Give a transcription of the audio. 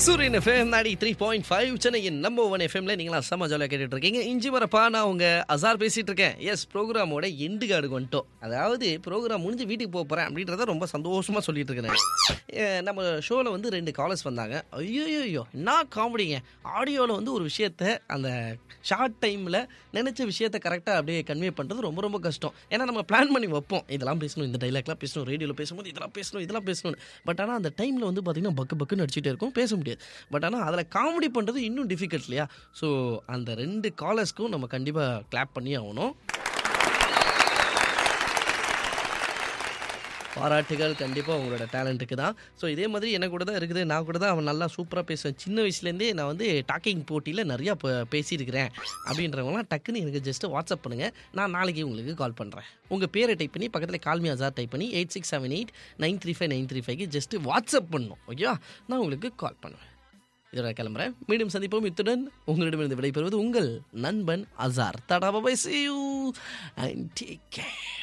சூரியன் FM ninety three point five சென்னையின் number one எஃப்எம்ல நீங்களா செம்ம ஜாலியாக கேட்டுட்டு இருக்கீங்க இஞ்சி வரப்பா நான் உங்க அசார் பேசிட்டு இருக்கேன் எஸ் ப்ரோக்ராமோட எண்டு கார்டுக்கு வந்துட்டோம் அதாவது ப்ரோக்ராம் முடிஞ்சு வீட்டுக்கு போக போறேன் அப்படின்றத ரொம்ப சந்தோஷமா சொல்லிட்டு இருக்கேன் அஹ் நம்ம ஷோவில் வந்து ரெண்டு காலர்ஸ் வந்தாங்க ஐயோ ஐயோ என்ன காமெடிங்க ஆடியோவில் வந்து ஒரு விஷயத்த அந்த ஷார்ட் டைமில் நினச்ச விஷயத்த கரெக்டாக அப்படியே கன்வே பண்ணுறது ரொம்ப ரொம்ப கஷ்டம் ஏன்னா நம்ம பிளான் பண்ணி வைப்போம் இதெல்லாம் பேசணும் இந்த டைலாக்லாம் பேசணும் ரேடியோவில் பேசும்போது இதெல்லாம் பேசணும் இதெல்லாம் பேசணும் பட் ஆனால் அந்த டைமில் வந்து பார்த்திங்கன்னா பக்கு பக்குன்னு அடிச்சுட்டே இருக்கும் பேச முடியாது பட் ஆனால் அதில் காமெடி பண்ணுறது இன்னும் டிஃபிகல்ட் இல்லையா ஸோ அந்த ரெண்டு காலர்ஸ்க்கும் நம்ம கண்டிப்பாக கிளாப் பண்ணி ஆகணும் பாராட்டுகள் கண்டிப்பாக உங்களோட டேலண்ட்டுக்கு தான் ஸோ இதே மாதிரி எனக்கு கூட தான் இருக்குது நான் கூட தான் அவன் நல்லா சூப்பராக பேசுவேன் சின்ன வயசுலேருந்தே நான் வந்து டாக்கிங் போட்டியில் நிறையா ப- பேசியிருக்கிறேன் அப்படின்றவங்களாம் டக்குன்னு எனக்கு ஜஸ்ட் வாட்ஸ்அப் பண்ணுங்கள் நான் நாளைக்கு உங்களுக்கு கால் பண்ணுறேன் உங்கள் பேரை டைப் பண்ணி பக்கத்தில் கால்மி அசார் டைப் பண்ணி eight six seven eight nine three five nine three ஃபைவ்க்கு ஜஸ்ட் வாட்ஸ்அப் பண்ணணும் ஓகேவா நான் உங்களுக்கு கால் பண்ணுவேன் இதோட கிளம்புறேன் மீண்டும் சந்திப்போம் இத்துடன் உங்களிடமிருந்து விடைபெறுவது உங்கள் நண்பன் அசார் தடா bye see you and take care